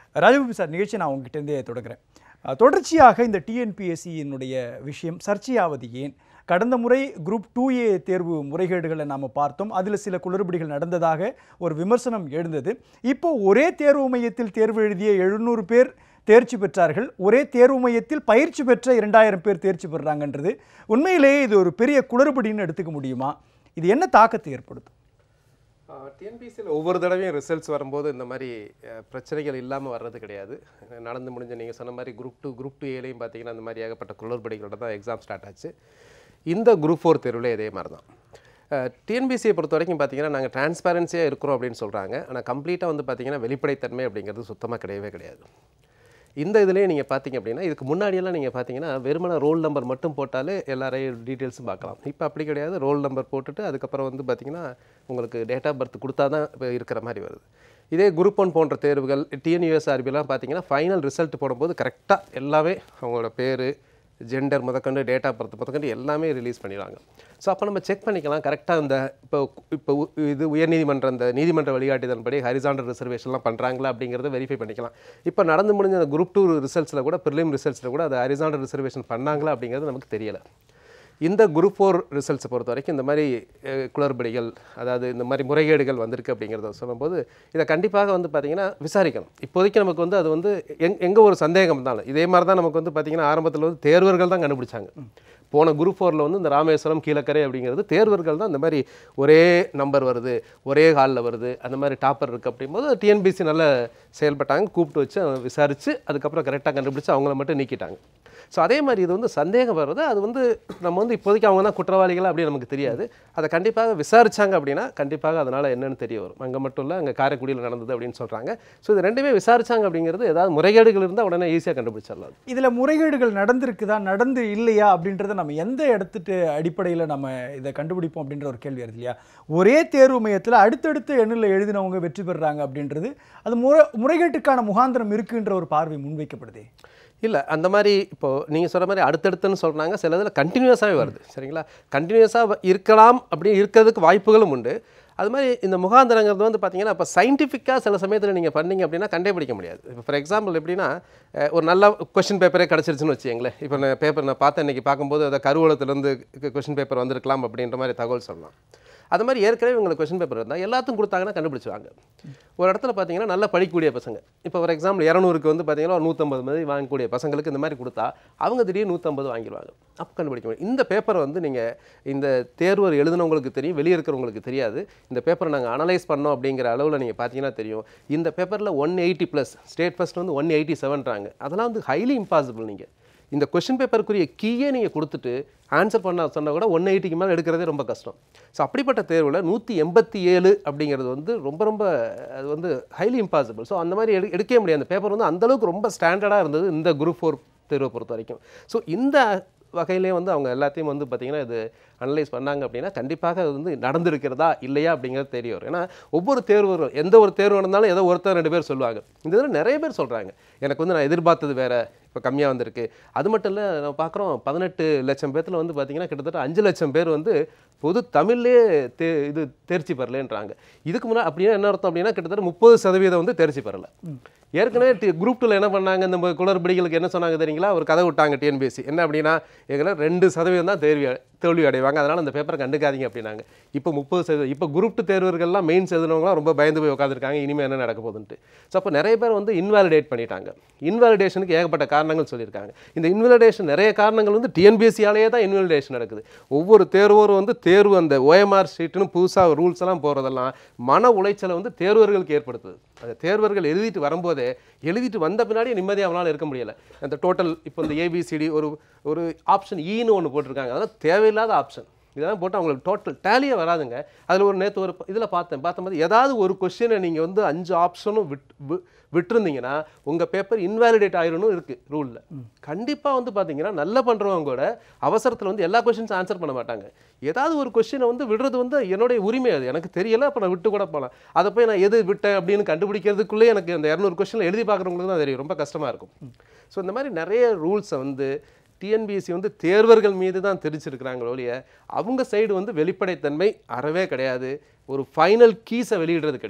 ராஜகோபி sir நிகழ்ச்சி நான் உங்ககிட்டேருந்தே தொடங்குறேன் அஹ், தொடர்ச்சியாக இந்த டிஎன்பிஎஸ்சியினுடைய விஷயம் சர்ச்சையாவது ஏன் கடந்த முறை குரூப் டூ ஏ தேர்வு முறைகேடுகளை நாம் பார்த்தோம் அதில் சில குளறுபடிகள் நடந்ததாக ஒரு விமர்சனம் எழுந்தது இப்போ ஒரே தேர்வு மையத்தில் தேர்வு எழுதிய எழுநூறு பேர் தேர்ச்சி பெற்றார்கள் ஒரே தேர்வு மையத்தில் பயிற்சி பெற்ற இரண்டாயிரம் பேர் தேர்ச்சி பெறுறாங்கன்றது உண்மையிலேயே இது ஒரு பெரிய குளறுபடின்னு எடுத்துக்க முடியுமா இது என்ன தாக்கத்தை ஏற்படுத்தும் டிஎன்பிசியில் ஒவ்வொரு தடவையும் ரிசல்ட்ஸ் வரும்போது இந்த மாதிரி அஹ், பிரச்சனைகள் இல்லாமல் வர்றது கிடையாது நடந்து முடிஞ்ச நீங்கள் சொன்ன மாதிரி குரூப் டூ குரூப் டூ ஏலையும் பார்த்தீங்கன்னா அந்த மாதிரி ஏகப்பட்ட குளறுபடிகளோட தான் எக்ஸாம் ஸ்டார்ட் ஆச்சு இந்த குரூப் ஃபோர் தேர்வில் இதே மாதிரி தான் டிஎன்பிசியை பொறுத்த வரைக்கும் பார்த்தீங்கன்னா நாங்கள் டிரான்ஸ்பேரன்சியாக இருக்கிறோம் அப்படின்னு சொல்கிறாங்க ஆனால் கம்ப்ளீட்டாக வந்து பார்த்தீங்கன்னா வெளிப்படைத்தன்மை அப்படிங்கிறது சுத்தமாக கிடையவே கிடையாது இந்த இதுலேயே நீங்கள் பார்த்தீங்க அப்படின்னா இதுக்கு முன்னாடியெல்லாம் நீங்கள் பார்த்தீங்கன்னா வெறுமன ரோல் நம்பர் மட்டும் போட்டாலே எல்லாரையும் டீட்டெயில்ஸும் பார்க்கலாம் இப்போ அப்படி கிடையாது ரோல் நம்பர் போட்டுட்டு அதுக்கப்புறம் வந்து பார்த்தீங்கன்னா உங்களுக்கு டேட் ஆஃப் பர்த் கொடுத்தா தான் இப்போ இருக்கிற மாதிரி வருது இதே குரூப் ஒன் போன்ற தேர்வுகள் டிஎன்யூஎஸ்ஆர்பிலாம் பார்த்தீங்கன்னா ஃபைனல் ரிசல்ட் போடும்போது கரெக்டாக எல்லாமே அவங்களோட பேர் ஜெண்டர் முதற்கொண்டு டேட் ஆஃப் பர்த் முதற்கொண்டு எல்லாமே ரிலீஸ் பண்ணிடுவாங்க ஸோ அப்போ நம்ம செக் பண்ணிக்கலாம் கரெக்டாக இந்த இப்போ இப்போ உ- இது உயர்நீதிமன்ற அந்த நீதிமன்ற வழிகாட்டுதன்படி ஹரிசாண்டல் ரிசர்வேஷன்லாம் பண்ணுறாங்களா அப்படிங்கிறத வெரிஃபை பண்ணிக்கலாம் இப்போ நடந்து முடிஞ்ச அந்த குரூப் டூ ரிசல்ட்ஸில் கூட ப்ரிலிம் ரிசல்ட்ஸில் கூட அது ஹரிசாண்டல் ரிசர்வேஷன் பண்ணாங்களா அப்படிங்கிறது நமக்கு தெரியலை இந்த குரூப் ஃபோர் ரிசல்ட்ஸை பொறுத்த வரைக்கும் இந்த மாதிரி அஹ், குளறுபடிகள் அதாவது இந்த மாதிரி முறைகேடுகள் வந்திருக்கு அப்படிங்கிறத சொல்லும்போது இதை கண்டிப்பாக வந்து பார்த்திங்கன்னா விசாரிக்கணும் இப்போதைக்கு நமக்கு வந்து அது வந்து எங் எங்கே ஒரு சந்தேகம் தான் இதே மாதிரி தான் நமக்கு வந்து பார்த்திங்கன்னா ஆரம்பத்தில் வந்து தேர்வர்கள் தான் கண்டுபிடிச்சாங்க போன குரூப் ஃபோரில் வந்து இந்த ராமேஸ்வரம் கீழக்கரை அப்படிங்கிறது தேர்வர்கள் தான் இந்த மாதிரி ஒரே நம்பர் வருது ஒரே ஹாலில் வருது அந்த மாதிரி டாப்பர் இருக்குது அப்படிங்கும்போது டிஎன்பிசி நல்லா செயல்பட்டாங்க கூப்பிட்டு வச்சு அவங்க விசாரித்து அதுக்கப்புறம் கரெக்டாக கண்டுபிடிச்சு அவங்கள மட்டும் நீக்கிட்டாங்க ஸோ அதே மாதிரி இது வந்து சந்தேகம் வர்றது அது வந்து நம்ம வந்து இப்போதைக்கு அவங்க தான் குற்றவாளிகள் அப்படின்னு நமக்கு தெரியாது அதை கண்டிப்பாக விசாரிச்சாங்க அப்படின்னா கண்டிப்பாக அதனால் என்னன்னு தெரிய வரும் அங்கே மட்டும் இல்லை அங்கே காரைக்குடியில் நடந்தது அப்படின்னு சொல்கிறாங்க ஸோ இது ரெண்டுமே விசாரிச்சாங்க அப்படிங்கிறது ஏதாவது முறைகேடுகள் இருந்தால் உடனே ஈஸியாக கண்டுபிடிச்சிடலாம் இதில் முறைகேடுகள் நடந்திருக்குதா நடந்து இல்லையா அப்படின்றத நம்ம எந்த இடத்துட்டு அடிப்படையில் நம்ம இதை கண்டுபிடிப்போம் அப்படின்ற ஒரு கேள்வி வருது இல்லையா ஒரே தேர்வு மையத்தில் அடுத்தடுத்த எண்ணில் எழுதினவங்க வெற்றி பெறுறாங்க அப்படின்றது அது முறை முறைகேட்டுக்கான முகாந்திரம் இருக்குன்ற ஒரு பார்வை முன்வைக்கப்படுதே இல்லை அந்த மாதிரி இப்போ நீங்கள் சொல்கிற மாதிரி அடுத்தடுத்துன்னு சொல்கிறாங்க சில இதில் கண்டினியூஸாகவே வருது சரிங்களா கண்டினியூஸாக இருக்கலாம் அப்படி இருக்கிறதுக்கு வாய்ப்புகளும் உண்டு அது மாதிரி இந்த முகாந்திரங்கிறது வந்து பார்த்தீங்கன்னா இப்போ சயின்டிஃபிக்காக சில சமயத்தில் நீங்கள் பண்ணீங்க அப்படின்னா கண்டுபிடிக்க முடியாது இப்போ ஃபார் எக்ஸாம்பிள் எப்படின்னா அஹ், ஒரு நல்ல கொஷின் பேப்பரே கிடச்சிருச்சுன்னு வச்சுங்களேன் இப்போ நான் பேப்பர் நான் பார்த்தேன் இன்றைக்கி பார்க்கும்போது அதை கருவூலத்துலேருந்து கொஷின் பேப்பர் வந்திருக்கலாம் அப்படின்ற மாதிரி தகவல் சொல்லலாம் அது மாதிரி ஏற்கனவே உங்களுக்கு கொஷின் பேப்பர் இருந்தால் எல்லாத்துக்கும் கொடுத்தாங்கன்னா கண்டுபிடிச்சுவாங்க ஒரு இடத்துல பார்த்தீங்கன்னா நல்லா படிக்கக்கூடிய பசங்க இப்போ ஃபார் எக்ஸாம்பிள் இரநூறுக்கு வந்து பார்த்தீங்கன்னா ஒரு நூற்றம்பது மாதிரி வாங்கக்கூடிய பசங்களுக்கு இந்த மாதிரி கொடுத்தா அவங்க திடீர்னு நூற்றம்பது வாங்கிடுவாங்க அப்போ கண்டுபிடிக்க முடியும் இந்த பேப்பரை வந்து நீங்கள் இந்த தேர்வு எழுதினவங்களுக்கு தெரியும் வெளியே இருக்கிறவங்களுக்கு தெரியாது இந்த பேப்பரை நாங்கள் அனலைஸ் பண்ணோம் அப்படிங்கிற அளவில் நீங்கள் பார்த்தீங்கன்னா தெரியும் இந்த பேப்பரில் one eighty plus state first வந்து ஒன் எயிட்டி செவன்றாங்க அதெல்லாம் வந்து ஹைலி இம்பாசிபிள் நீங்கள் இந்த கொஷின் பேப்பருக்குரிய கீயே நீங்கள் கொடுத்துட்டு ஆன்சர் பண்ண சொன்னால் கூட ஒன் எயிட்டிக்கு மேலே எடுக்கிறதே ரொம்ப கஷ்டம் ஸோ அப்படிப்பட்ட தேர்வில் நூற்றி எண்பத்தி ஏழு அப்படிங்கிறது வந்து ரொம்ப ரொம்ப அது வந்து ஹைலி இம்பாசிபிள் ஸோ அந்த மாதிரி எடு எடுக்கவே முடியாது அந்த பேப்பர் வந்து அந்தளவுக்கு ரொம்ப ஸ்டாண்டர்டாக இருந்தது இந்த குரூப் ஃபோர் தேர்வை பொறுத்த வரைக்கும் ஸோ இந்த வகையிலே வந்து அவங்க எல்லாத்தையும் வந்து பார்த்திங்கன்னா இது அனலைஸ் பண்ணாங்க அப்படின்னா கண்டிப்பாக அது வந்து நடந்திருக்கிறதா இல்லையா அப்படிங்கிறது தெரிய வரும் ஏன்னா ஒவ்வொரு தேர்வு எந்த ஒரு தேர்வு நடந்தாலும் ஏதோ ஒருத்தர் ரெண்டு பேர் சொல்லுவாங்க இந்த இதில் நிறைய பேர் சொல்கிறாங்க எனக்கு வந்து நான் எதிர்பார்த்தது வேற இப்போ கம்மியாக வந்திருக்கு அது மட்டும் இல்லை நம்ம பார்க்குறோம் பதினெட்டு லட்சம் பேர்த்தில் வந்து பார்த்திங்கன்னா கிட்டத்தட்ட அஞ்சு லட்சம் பேர் வந்து பொது தமிழ்லே தே இது தேர்ச்சி பெறலேன்றாங்க இதுக்கு முன்னாடி அப்படின்னா என்ன அர்த்தம் அப்படின்னா கிட்டத்தட்ட முப்பது சதவீதம் வந்து தேர்ச்சி பெறல ஏற்கனவே குரூப் டூவில் என்ன பண்ணாங்க இந்த ம- குளறுபடிகளுக்கு என்ன சொன்னாங்க தெரியுங்களா ஒரு கதை விட்டாங்க டிஎன்பிஎஸ்சி என்ன அப்படின்னா எங்களை ரெண்டு சதவீதம் தான் தேர்வி அடை- தோல்வி அடைவாங்க அதனால் அந்த பேப்பரை கண்டுக்காதீங்க அப்படின்னாங்க இப்போ முப்பது சதவீதம் இப்போ குரூப் டூ தேர்வர்கள்லாம் மெயின்ஸ் எழுதுனவங்களாம் ரொம்ப பயந்து போய் உட்காந்துருக்காங்க இனிமேல் என்ன நடக்க போகுதுன்ட்டு ஸோ அப்போ நிறைய பேர் வந்து இன்வாலிடேட் பண்ணிட்டாங்க இன்வாலிடேஷனுக்கு ஏகப்பட்ட காரணங்கள் சொல்லியிருக்காங்க இந்த இன்வாலிடேஷன் நிறைய காரணங்கள் வந்து டிஎன்பிஎஸ்சியாலேயே தான் இன்வாலிடேஷன் நடக்குது ஒவ்வொரு தேர்வோரும் வந்து தேர்வு அந்த ஓஎம்ஆர் ஷீட்டுன்னு புதுசாக ரூல்ஸ் எல்லாம் போகிறதெல்லாம் மன உளைச்சலை வந்து தேர்வர்களுக்கு ஏற்படுத்துது அந்த தேர்வர்கள் எழுதிட்டு வரும்போதே எழுதிட்டு வந்த பின்னாடி நிம்மதியாக அவனால் இருக்க முடியலை அந்த டோட்டல் இப்போ இந்த ஏபிசிடி ஒரு ஒரு ஆப்ஷன் ஈன்னு ஒன்று போட்டிருக்காங்க அதெல்லாம் தேவையில்லாத ஆப்ஷன் இதெல்லாம் போட்டு அவங்களுக்கு டோட்டல் டேலியே வராதுங்க அதில் ஒரு நேற்று ஒரு இதில் பார்த்தேன் பார்த்தபோது ஏதாவது ஒரு கொஸ்டினை நீங்கள் வந்து அஞ்சு ஆப்ஷனும் விட் வி- விட்டிருந்தீங்கன்னா உங்கள் பேப்பர் இன்வாலிடேட் ஆயிரணும் இருக்குது ரூலில் கண்டிப்பாக வந்து பார்த்தீங்கன்னா நல்லா பண்ணுறவங்க கூட அவசரத்தில் வந்து எல்லா கொஸ்டின்ஸும் ஆன்சர் பண்ண மாட்டாங்க ஏதாவது ஒரு கொஸ்டினை வந்து விடுறது வந்து என்னுடைய உரிமை அது எனக்கு தெரியல அப்போ நான் விட்டு கூட போகலாம் அதை போய் நான் எது விட்டேன் அப்படின்னு கண்டுபிடிக்கிறதுக்குள்ளே எனக்கு அந்த இரநூறு கொஸ்டினில் எழுதி பார்க்குறவங்களுக்கு தான் தெரியும் ரொம்ப கஷ்டமாக இருக்கும் ஸோ இந்த மாதிரி நிறைய ரூல்ஸை வந்து டிஎன்பிஎஸ்சி வந்து தேர்வர்கள் மீது தான் தெரிச்சிருக்கிறாங்களோ ஒழிய அவங்க சைடு வந்து வெளிப்படைத்தன்மை அறவே கிடையாது ஒரு ஃபைனல் கீஸை வெளியிடுறது கிடையாது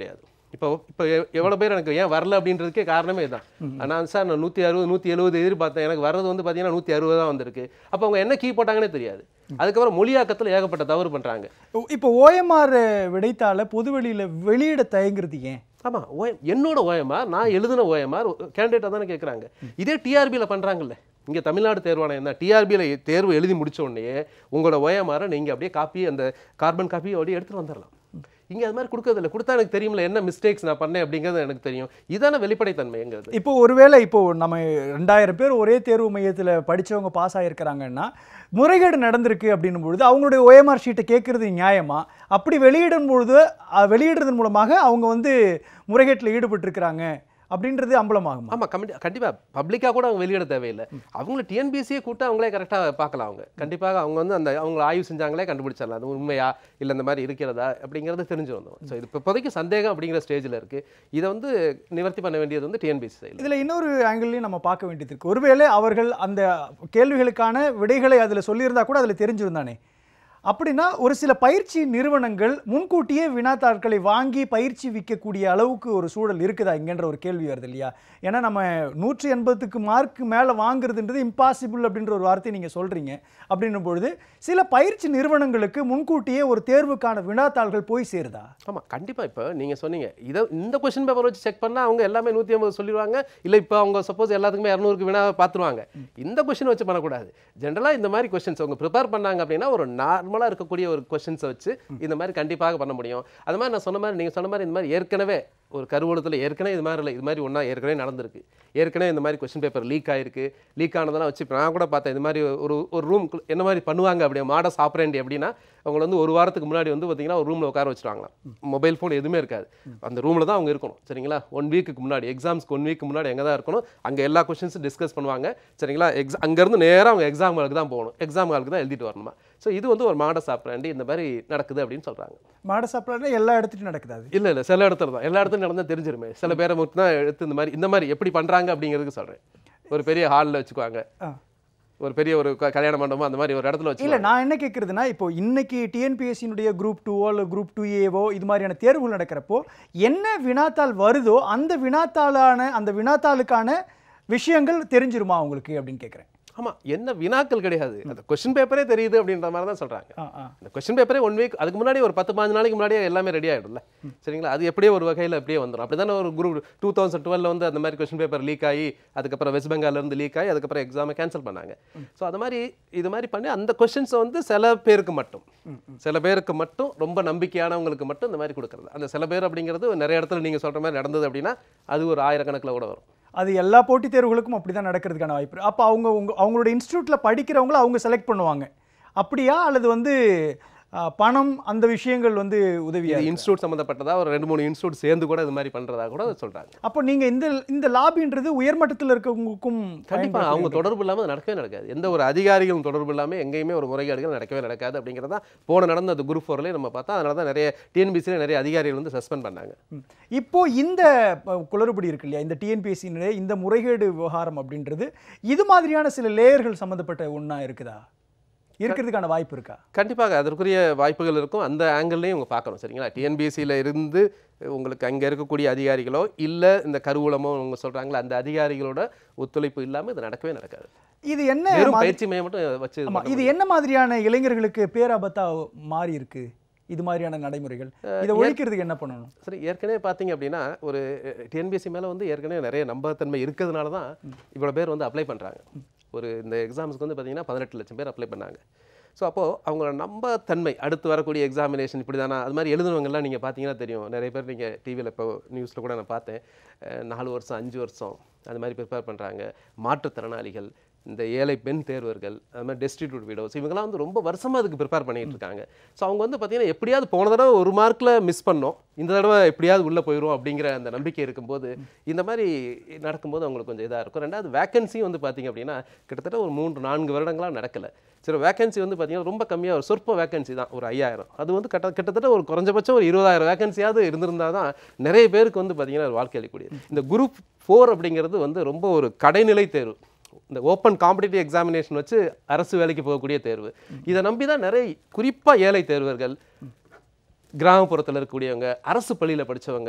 இப்போ இப்போ எ- எவ்வளவு பேர் எனக்கு ஏன் வரல அப்படின்றதுக்கே காரணமே இதுதான் நான் சார் நான் நூற்றி அறுபது நூற்றி எழுபது எதிர்பார்த்தேன் எனக்கு வர்றது வந்து பார்த்தீங்கன்னா நூற்றி அறுபது தான் வந்திருக்கு அப்போ அவங்க என்ன கீ போட்டாங்கன்னே தெரியாது அதுக்கப்புறம் மொழியாக்கத்தில் ஏகப்பட்ட தவறு பண்றாங்க இப்போ ஓஎம்ஆர் விடைத்தாள பொதுவெளியில வெளியிட தயங்குறது ஏன் ஆமா ஓ என்னோட ஓஎம்ஆர் நான் எழுதின ஓஎம்ஆர் கேண்டிடேட்டாக தானே கேட்குறாங்க இதே டிஆர்பியில் பண்றாங்கல்ல இங்க தமிழ்நாடு தேர்வாணையம் தான் டிஆர்பியில் தேர்வு எழுதி முடிச்ச உடனே உங்களோட ஓஎம்ஆரை நீங்க அப்படியே காப்பி அந்த கார்பன் காப்பி அப்படியே எடுத்துட்டு வந்துடலாம் இங்க அது மாதிரி கொடுக்கறதில்ல கொடுத்தா எனக்கு தெரியும்ல என்ன மிஸ்டேக்ஸ் நான் பண்ணேன் அப்படிங்கிறது எனக்கு தெரியும் இதான வெளிப்படைத்தன்மைங்கிறது இப்போ ஒருவேளை இப்போ நம்ம ரெண்டாயிரம் பேர் ஒரே தேர்வு மையத்தில் படிச்சவங்க பாஸ் ஆகியிருக்கிறாங்கன்னா முறைகேடு நடந்திருக்கு அப்படின்னும் பொழுது அவங்களுடைய ஓஎம்ஆர் ஷீட்டை கேட்கறது நியாயமா அப்படி வெளியிடும் பொழுது அஹ், வெளியிடுறதன் மூலமாக அவங்க வந்து முறைகேட்டில் ஈடுபட்டிருக்கிறாங்க அப்படின்றது அம்பலமாகுமா ஆமா கண்டி கண்டிப்பா பப்ளிக்கா கூட அவங்க வெளியிட தேவையில்லை அவங்கள டிஎன்பிசியே கூட்ட அவங்களே கரெக்டா பார்க்கலாம் அவங்க கண்டிப்பாக அவங்க வந்து அந்த அவங்க ஆய்வு செஞ்சாங்களே கண்டுபிடிச்சிடலாம் அது உண்மையா இல்ல இந்த மாதிரி இருக்கிறதா அப்படிங்கிறது தெரிஞ்சு வந்தோம் ஸோ இது இப்போதைக்கு சந்தேகம் அப்படிங்கிற ஸ்டேஜ்ல இருக்கு இதை வந்து நிவர்த்தி பண்ண வேண்டியது வந்து டிஎன்பிசி சைடில் இதில் இன்னொரு ஆங்கிள்லையும் நம்ம பார்க்க வேண்டியது இருக்கு ஒருவேளை அவர்கள் அந்த கேள்விகளுக்கான விடைகளை அதில் சொல்லியிருந்தா கூட அதில் தெரிஞ்சிருந்தானே அப்படின்னா ஒரு சில பயிற்சி நிறுவனங்கள் முன்கூட்டியே வினாத்தாட்களை வாங்கி பயிற்சி விற்கக்கூடிய அளவுக்கு ஒரு சூழல் இருக்குதா இங்கன்ற ஒரு கேள்வி வருது இல்லையா ஏன்னா நம்ம நூற்றி எண்பதுக்கு மார்க் மேலே வாங்குறதுன்றது இம்பாசிபிள் அப்படின்ற ஒரு வார்த்தையை நீங்கள் சொல்கிறீங்க அப்படின்னும் பொழுது சில பயிற்சி நிறுவனங்களுக்கு முன்கூட்டியே ஒரு தேர்வுக்கான வினாத்தாள்கள் போய் சேருதா ஆமா கண்டிப்பா இப்போ நீங்க சொன்னீங்க இதை இந்த கொஸ்டின் பேப்பர் வச்சு செக் பண்ணா அவங்க எல்லாமே நூற்றி ஐம்பது சொல்லிடுவாங்க இல்ல இப்போ அவங்க சப்போஸ் எல்லாத்துக்குமே இரநூறுக்கு வினா பார்த்துருவாங்க இந்த கொஸ்டின் வச்சு பண்ணக்கூடாது ஜென்ரலா இந்த மாதிரி கொஸ்டின்ஸ் அவங்க ப்ரிப்பேர் பண்ணாங்க அப்படின்னா ஒரு நார்மலா இருக்கக்கூடிய ஒரு கொஸ்டின்ஸை வச்சு இந்த மாதிரி கண்டிப்பாக பண்ண முடியும் அது மாதிரி நான் சொன்ன மாதிரி நீங்க சொன்ன மாதிரி இந்த மாதிரி ஏற்கனவே ஒரு கருவூலத்தில் ஏற்கனவே இது மாதிரி இல்லை இது மாதிரி ஒன்றா ஏற்கனவே நடந்திருக்கு ஏற்கனவே இந்த மாதிரி கொஸ்டின் பேப்பர் லீக் ஆயிருக்கு லீக் ஆனதெல்லாம் வச்சு இப்ப நான் கூட பார்த்தேன் இந்த மாதிரி ஒரு ஒரு ரூம் என்ன மாதிரி பண்ணுவாங்க அப்படியே மாடஸ் ஆப்ரேண்டி அப்படின்னா அவங்கள வந்து ஒரு வாரத்துக்கு முன்னாடி வந்து பார்த்தீங்கன்னா ஒரு ரூமில் உட்கார வச்சுருவாங்களாம் மொபைல் ஃபோன் எதுவுமே இருக்காது அந்த ரூமில் தான் அவங்க இருக்கணும் சரிங்களா ஒன் வீக்குக்கு முன்னாடி எக்ஸாம்ஸ்க்கு ஒன் வீக் முன்னாடி எங்கே தான் இருக்கணும் அங்கே எல்லா கொஸ்டின்ஸும் டிஸ்கஸ் பண்ணுவாங்க சரிங்களா எக்ஸா அங்கேருந்து நேராக அவங்க எக்ஸாம் ஹாலுக்கு தான் போகணும் எக்ஸாம் ஹாலுக்கு தான் எழுதிட்டு வரணுமா ஸோ இது வந்து ஒரு மாடஸ் ஆப்ரேண்டி இந்த மாதிரி நடக்குது அப்படின்னு சொல்கிறாங்க மாடசாப்பில் எல்லா இடத்துலையும் நடக்குது அது இல்ல இல்ல சில இடத்துல தான் எல்லா இடத்துலையும் நடந்தா தெரிஞ்சிருமே சில பேரை மட்டும் தான் எடுத்து இந்த மாதிரி இந்த மாதிரி எப்படி பண்றாங்க அப்படிங்கிறதுக்கு சொல்றேன் ஒரு பெரிய ஹாலில் வச்சுக்குவாங்க ஆ. ஒரு பெரிய ஒரு க- கல்யாண மண்டபம் அந்த மாதிரி ஒரு இடத்துல இல்ல வச்சு நான் என்ன கேட்குறதுனா இப்போ இன்னைக்கு டிஎன்பிஎஸ்சியினுடைய குரூப் டூவோ இல்லை குரூப் டூ ஏவோ இது மாதிரியான தேர்வுகள் நடக்கிறப்போ என்ன வினாத்தாள் வருதோ அந்த வினாத்தாளான அந்த வினாத்தாளுக்கான விஷயங்கள் தெரிஞ்சிருமா உங்களுக்கு அப்படின்னு கேட்குறேன் ஆமா என்ன வினாக்கள் கிடையாது அந்த கொஸ்டின் பேப்பரே தெரியுது அப்படின்ற மாதிரி தான் சொல்றாங்க ஆ ஆ அந்த கொஸ்டின் பேப்பரே ஒன் வீக் அதுக்கு முன்னாடி ஒரு பத்து பாஞ்சு நாளைக்கு முன்னாடியே எல்லாமே ரெடி ஆயிடும்ல சரிங்களா அது எப்படியே ஒரு வகையில் அப்படியே வந்துடும் அப்படி தானே ஒரு குரூப் டூ தௌசண்ட் டுவெல்ல வந்து அந்த மாதிரி கொஸ்டின் பேப்பர் லீக் ஆகி அதுக்கப்புறம் வெஸ்ட் பெங்கால்ல இருந்து லீக் ஆகி அதுக்கப்புறம் எக்ஸாமை கேன்சல் பண்ணாங்க ஸோ அது மாதிரி இது மாதிரி பண்ணி அந்த கொஸ்டின்ஸை வந்து சில பேருக்கு மட்டும் சில பேருக்கு மட்டும் ரொம்ப நம்பிக்கையானவங்களுக்கு மட்டும் இந்த மாதிரி கொடுக்குறது அந்த சில பேர் அப்படிங்கிறது நிறைய இடத்துல நீங்க சொல்ற மாதிரி நடந்தது அப்படின்னா அது ஒரு ஆயிரக்கணக்கில் கூட வரும் அது எல்லா போட்டித் தேர்வுகளுக்கும் அப்படி தான் நடக்கிறதுக்கான வாய்ப்பு இருக்கு. அப்போ அவங்க உங்க அவங்களோட இன்ஸ்டியூட்ல படிக்கிறவங்கள அவங்க செலக்ட் பண்ணுவாங்க அப்படியா அல்லது வந்து ஆ, பணம் அந்த விஷயங்கள் வந்து உதவியா இது இன்ஸ்டியூட் சம்மந்தப்பட்டதா ஒரு ரெண்டு மூணு இன்ஸ்டியூட் சேர்ந்து கூட இது மாதிரி பண்றதா கூட சொல்றாங்க அப்போ நீங்க இந்த இந்த லாபின்றது உயர்மட்டத்தில் இருக்கவங்களுக்கும் கண்டிப்பா அவங்க தொடர்பு இல்லாம அது நடக்கவே நடக்காது எந்த ஒரு அதிகாரிகளும் தொடர்பு இல்லாம எங்கேயுமே ஒரு முறைகேடுகள் நடக்கவே நடக்காது அப்படிங்கிறதா போன நடந்த அந்த குரூப் ஃபோர்லேயே நம்ம பார்த்தா அதனால தான் நிறைய டிஎன்பிசியில் நிறைய அதிகாரிகள் வந்து சஸ்பெண்ட் பண்ணாங்க ம். இப்போ இந்த ப- குளறுபடி இருக்கு இல்லையா இந்த டிஎன்பிஎஸ்சியினுடைய இந்த முறைகேடு விவகாரம் அப்படின்றது இது மாதிரியான சில லேயர்கள் சம்மந்தப்பட்ட ஒண்ணா இருக்குதா இருக்கிறதுக்கான வாய்ப்பு இருக்கா கண்டிப்பாக அதற்குரிய வாய்ப்புகள் இருக்கும் அந்த ஆங்கிள்லையும் இவங்க பார்க்கணும் சரிங்களா டிஎன்பிஎஸ்சியில் இருந்து உங்களுக்கு அங்கே இருக்கக்கூடிய அதிகாரிகளோ இல்லை இந்த கருவூலமோ அவங்க சொல்றாங்களா அந்த அதிகாரிகளோட ஒத்துழைப்பு இல்லாம இது நடக்கவே நடக்காது இது என்ன வெறும் மாதிரி- பயிற்சி மையம் மட்டும் வச்சு இது ஆமா பண்ண இது என்ன மாதிரியான இளைஞர்களுக்கு பேராபத்தா மாறி இருக்கு இது மாதிரியான நடைமுறைகள் இதை ஒழிக்கிறதுக்கு என்ன பண்ணணும் சரி ஏற்கனவே பார்த்தீங்க அப்படின்னா ஒரு டிஎன்பிஎஸ்சி மேலே வந்து ஏற்கனவே நிறைய நம்பகத்தன்மை இருக்கிறதுனால தான் இவ்வளோ பேர் வந்து அப்ளை பண்ணுறாங்க ஒரு இந்த எக்ஸாம்ஸ்க்கு வந்து பார்த்தீங்கன்னா பதினெட்டு லட்சம் பேர் அப்ளை பண்ணாங்க ஸோ அப்போது அவங்களோட நம்பத்தன்மை அடுத்து வரக்கூடிய எக்ஸாமினேஷன் இப்படி தானா அது மாதிரி எழுதுனவங்கலாம் நீங்கள் பார்த்தீங்கன்னா தெரியும் நிறைய பேர் நீங்கள் டிவியில் இப்போ நியூஸில் கூட நான் பார்த்தேன் அஹ் நாலு வருஷம் அஞ்சு வருஷம் அது மாதிரி ப்ரிப்பேர் பண்ணுறாங்க மாற்றுத்திறனாளிகள் இந்த ஏழை பெண் தேர்வர்கள் அது மாதிரி டெஸ்டிடியூட் விடோஸ் இவங்கெல்லாம் வந்து ரொம்ப வருஷமா அதுக்கு ப்ரிப்பேர் பண்ணிட்டு இருக்காங்க ஸோ அவங்க வந்து பார்த்தீங்கன்னா எப்படியாவது போன தடவை ஒரு மார்க்கில் மிஸ் பண்ணோம் இந்த தடவை எப்படியாவது உள்ளே போயிடும் அப்படிங்கிற அந்த நம்பிக்கை இருக்கும்போது இந்த மாதிரி நடக்கும்போது அவங்களுக்கு கொஞ்சம் இதாக இருக்கும் ரெண்டாவது வேகன்சியும் வந்து பார்த்தீங்க அப்படின்னா கிட்டத்தட்ட ஒரு மூன்று நான்கு வருடங்களாக நடக்கலை சரி வேகன்சி வந்து பார்த்தீங்கன்னா ரொம்ப கம்மியாக ஒரு சொற்ப வேகன்சி தான் ஒரு ஐயாயிரம் அது வந்து கட்ட கிட்டத்தட்ட ஒரு குறைஞ்சபட்சம் ஒரு இருபதாயிரம் வேகன்சியாவது இருந்திருந்தால் தான் நிறைய பேருக்கு வந்து பார்த்தீங்கன்னா ஒரு வாழ்க்கை அளிக்கக்கூடியது இந்த குரூப் ஃபோர் அப்படிங்கிறது வந்து ரொம்ப ஒரு கடைநிலை தேர்வு இந்த ஓப்பன் காம்படிட்டிவ் எக்ஸாமினேஷன் வச்சு அரசு வேலைக்கு போகக்கூடிய தேர்வு இதை நம்பி தான் நிறைய குறிப்பாக ஏழை தேர்வர்கள் கிராமப்புறத்தில் இருக்கக்கூடியவங்க அரசு பள்ளியில் படிச்சவங்க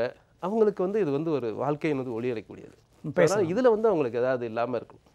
அவங்களுக்கு வந்து இது வந்து ஒரு வாழ்க்கையின் வந்து ஒளியடைக்கூடியது பேசலாம். அதனால் இதில் வந்து அவங்களுக்கு ஏதாவது இல்லாமல் இருக்கும்